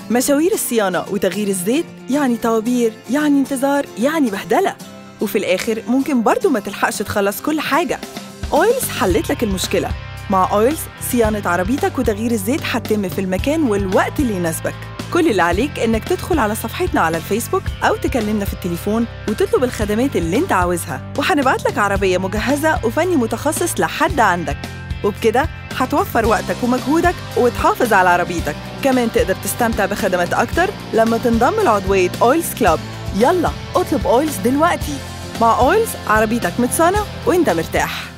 مشاوير الصيانة وتغيير الزيت يعني طوابير يعني انتظار يعني بهدلة وفي الآخر ممكن برضو ما تلحقش تخلص كل حاجة أويلز حلت لك المشكلة مع أويلز صيانة عربيتك وتغيير الزيت هتتم في المكان والوقت اللي يناسبك كل اللي عليك إنك تدخل على صفحتنا على الفيسبوك أو تكلمنا في التليفون وتطلب الخدمات اللي انت عاوزها وهنبعت لك عربية مجهزة وفني متخصص لحد عندك وبكده هتوفر وقتك ومجهودك وتحافظ على عربيتك كمان تقدر تستمتع بخدمات أكتر لما تنضم لعضوية أويلز كلاب يلا اطلب أويلز دلوقتي مع أويلز عربيتك متصانة وانت مرتاح